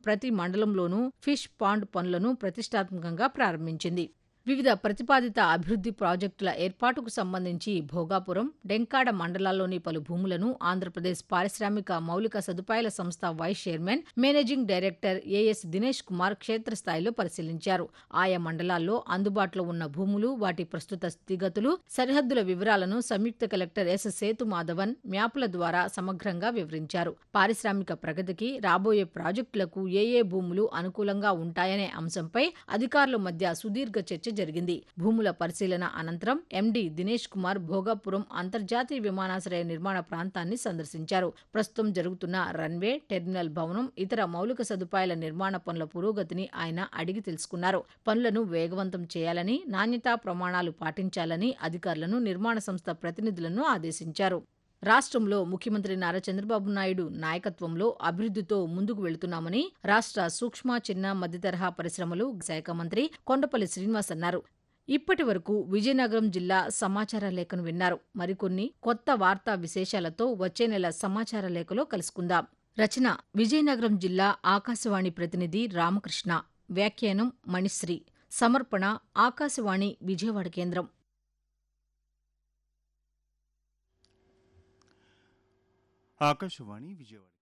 ప్రతి మండలంలోనూ fish pond పనులను ప్రతిష్టాత్మకంగా ప్రారంభించింది వివిధ ప్రతిపాదిత అభివృద్ధి ప్రాజెక్టుల ఏర్పాటుకు సంబంధించి భోగాపురం డెంకాడ మండలాల్లోని పలు భూములను ఆంధ్రప్రదేశ్ పారిశ్రామిక మౌలిక సదుపాయాల సంస్థ vice chairman managing director AS Dinesh Kumar క్షేత్రస్థాయిలో పరిశీలించారు ఆయా మండలాల్లో అందుబాటులో ఉన్న భూములు వాటి ప్రస్తుత స్థితిగతులు సరిహద్దుల వివరాలను సంయుక్త కలెక్టర్ ఎస్ సేతు మాధవన్ మ్యాపుల ద్వారా సమగ్రంగా వివరించారు పారిశ్రామిక ప్రగతికి రాబోయే ప్రాజెక్టులకు ఏ ఏ భూములు అనుకూలంగా ఉంటాయనే అంశంపై అధికారుల మధ్య సుదీర్ఘ చర్చ జరిగింది భూముల పరిశీలన అనంతరం ఎండీ దినేష్ కుమార్ భోగాపురం అంతర్జాతీయ విమానాశ్రయ నిర్మాణ ప్రాంతాన్ని సందర్శించారు ప్రస్తుతం జరుగుతున్న రన్వే టెర్మినల్ భవనం ఇతర మౌలిక సదుపాయాల నిర్మాణ పనుల పురోగతిని ఆయన అడిగి తెలుసుకున్నారు పనులను వేగవంతం చేయాలని నాణ్యతా ప్రమాణాలు పాటించాలని అధికారులను నిర్మాణ సంస్థ ప్రతినిధులను ఆదేశించారు రాష్ట్రంలో ముఖ్యమంత్రి నారా చంద్రబాబు నాయుడు నాయకత్వంలో అభివృద్ధితో ముందుకు వెళుతున్నామని రాష్ట్ర సూక్ష్మ చిన్న మధ్యతరహా పరిశ్రమలు శాఖ మంత్రి కొండపల్లి శ్రీనివాస్ అన్నారు ఇప్పటి వరకు విజయనగరం జిల్లా సమాచార లేఖను విన్నారు మరికొన్ని కొత్త వార్తా విశేషాలతో వచ్చే నెల సమాచార లేఖలో కలుసుకుందాం రచన విజయనగరం జిల్లా ఆకాశవాణి ప్రతినిధి రామకృష్ణ వ్యాఖ్యానం మణిశ్రీ సమర్పణ ఆకాశవాణి విజయవాడ కేంద్రం ఆకాశవాణి విజయవాడ